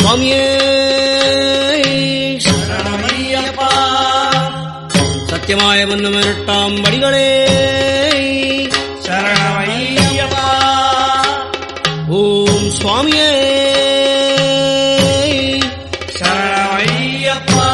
சுவாமியே சரணமையப்பா சத்தியமாய வந்தம் இரட்டாம் வடிகளே சரணமையப்பா ஓம் சுவாமியே சரணமையப்பா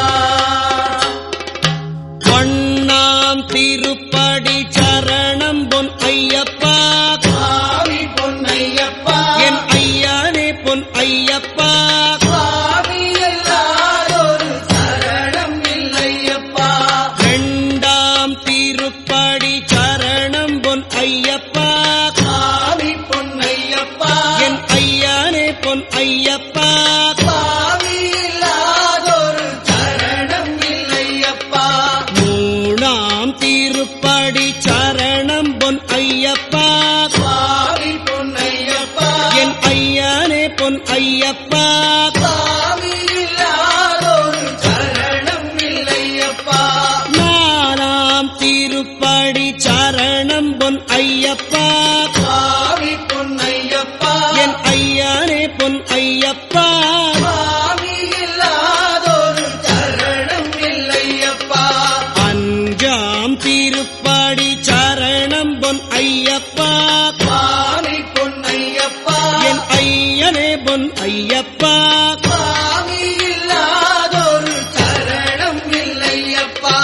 வண்ணாம் திருப்படி சரணம் பொன் ஐயப்பா சுவாமி பொன்னையப்பா என் ஐயானே பொன் ஐயப்பா சுவாமி எல்லாரொரு சரணம் இல்லையப்பா இரண்டாம் திருப்படி சரணம் பொன் ஐயப்பா சுவாமி பொன்னையப்பா என் ஐயானே பொன் ஐயப்பா சுவாமி இல்லாதொரு சரணம் இல்லையப்பா மூணாம் திருப்படி சரணம் பொன் ஐயப்பா சுவாமி பொன்னையப்பா என் ஐயானே பொன் ஐயப்பா சுவாமி இல்லாதொரு சரணம் இல்லையப்பா நாலாம் திருப்படி சரணம் பொன் ஐயப்பா சுவாமி பொன்னையப்பா என் ஐயானே பொன் ஐயப்பா சுவாமி இல்லாதொரு சரணம் இல்லையப்பா அஞ்சாம் திருப்படி சரணம் பொன் ஐயப்பா சுவாமி பொன்னையப்பா என் ஐயனே பொன் ஐயப்பா சுவாமி இல்லாதொரு சரணம் இல்லையப்பா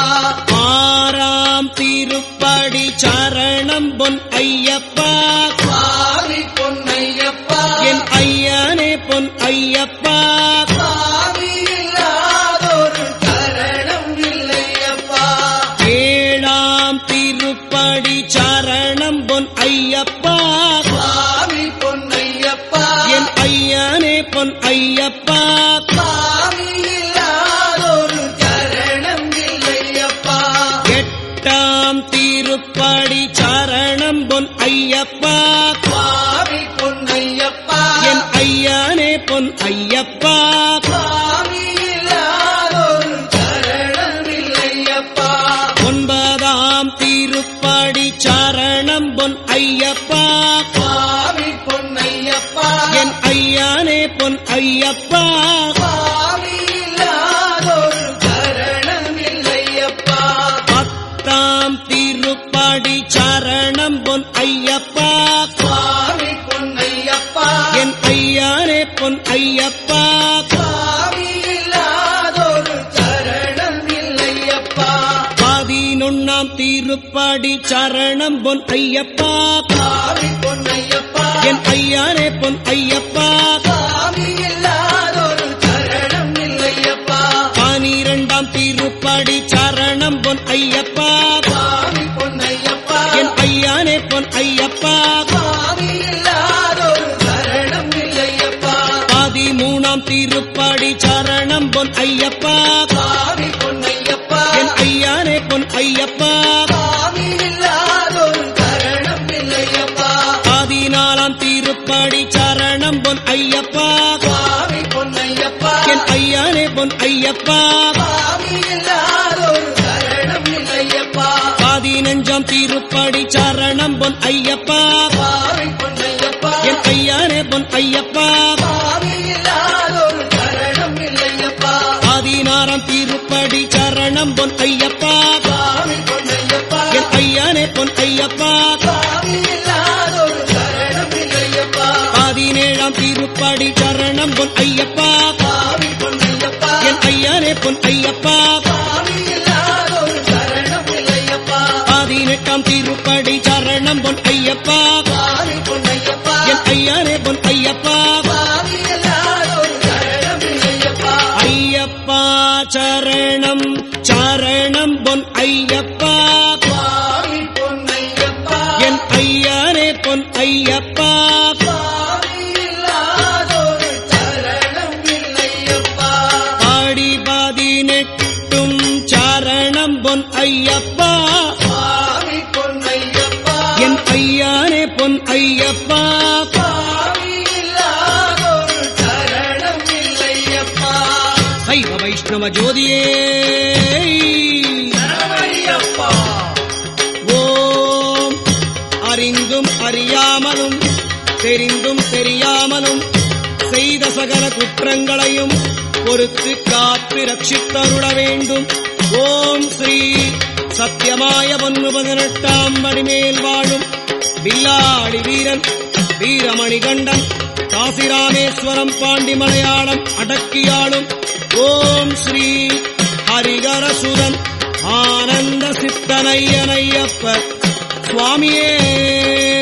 ஆறாம் திருப்படி சரணம் பொன் ஐயப்பா சுவாமி பொன்னையப்பா என் ஐயனே பொன் ஐயப்பா சுவாமி இல்லாதொரு சரணம் இல்லையப்பா ஏழாம் திருப்படி சரணம் பொன் ஐயப்பா சுவாமி பொன்னையப்பா என் ஐயனே பொன் ஐயப்பா சுவாமி இல்லாதொரு சரணம் இல்லையப்பா எட்டாம் திருப்படி சரணம் பொன் ஐயப்பா சுவாமி பொன்னையப்பா என் ஐயனே பொன் ஐயப்பா சுவாமி இல்லாதொரு சரணம் இல்லையப்பா ஒன்பதாம் திருப்படி சரணம் பொன் ஐயப்பா சுவாமி பொன்னையப்பா என் ஐயனே பொன் ஐயப்பா சுவாமி இல்லாதொரு சரணம் இல்லையப்பா பத்தாம் திருப்படி சரணம் பொன் ஐயப்பா சுவாமி பொன்னையப்பா என் ஐயனே பொன் ஐயப்பா சுவாமி இல்லாதொரு சரணம் இல்லையப்பா பதினொன்னாம் திருப்படி சரணம் பொன் ஐயப்பா சுவாமி பொன்னையப்பா என் ஐயனே பொன் ஐயப்பா சுவாமி இல்லாதொரு சரணம் இல்லையப்பா பனிரெண்டாம் திருப்படி சரணம் பொன் ஐயப்பா சுவாமி பொன்னையப்பா என் ஐயனே பொன் ஐயப்பா சுவாமி இல்லாதொரு சரணம் இல்லையப்பா பதிமூணாம் திருப்படி சரணம் பொன் ஐயப்பா சுவாமி பொன்னையப்பா என் ஐயனே பொன் ஐயப்பா சுவாமி இல்லாதொரு சரணம் இல்லையப்பா பதினாலாம் திருப்படி சரணம் பொன் ஐயப்பா சுவாமி பொன்னையப்பா என் ஐயனே பொன் ஐயப்பா சுவாமி இல்லாதொரு சரணம் இல்லையப்பா பதினஞ்சாம் திருப்படி சரணம் பொன் ஐயப்பா சுவாமி பொன்னையப்பா என் ஐயனே பொன் ஐயப்பா சுவாமி இல்லாதொரு சரணம் இல்லையப்பா பதினாறாம் திருப்படி சரணம் பொன் ஐயப்பா சுவாமி பொன்னையப்பா என் ஐயனே பொன் ஐயப்பா சுவாமி இல்லாதொரு சரணம் இல்லையப்பா பதினேழாம் திருப்படி சரணம் பொன் ஐயப்பா சுவாமி பொன்னையப்பா என் ஐயனே பொன் ஐயப்பா சுவாமி இல்லாதொரு சரணம் இல்லையப்பா பதினெட்டாம் திருப்படி சரணம் பொன் ஐயப்பா சுவாமி பொன்னையப்பா என் ஐயனே பொன் ஐயப்பா சுவாமி இல்லாதொரு சரணம் இல்லையப்பா ஐயப்பா சரணம் சரணம் பொன் ஐயப்பா சுவாமி பொன்னையப்பா என் ஐயனே பொன் ஐயப்பா சுவாமி இல்லாதொரு சரணம் இல்லையப்பா ஆடி பதினெட்டும் சரணம் பொன் ஐயப்பா சுவாமி பொன்னையப்பா என் ஐயானே பொன் ஐயப்பா சுவாமி இல்லாதொரு சரணம் இல்லையப்பா சைவ வைஷ்ணவ ஜோதியே சரணமையப்பா ஓம் அறிந்தும் அறியாமலும் தெரிந்தும் தெரியாமலும் செய்த சகல குற்றங்களையும் பொறுத்து காத்து ரட்சித்தருள வேண்டும் ஓம் ஸ்ரீ சத்தியமாய ஒன்று பதினெட்டாம் படிமேல் வாழும் வில்லாடி வீரன் வீரமணிகண்டன் காசிராமேஸ்வரம் பாண்டி மலையாளம் அடக்கியாளும் ஓம் ஸ்ரீ ஹரிகரசுதன் ஆனந்த சித்தனையனையப்ப சுவாமியே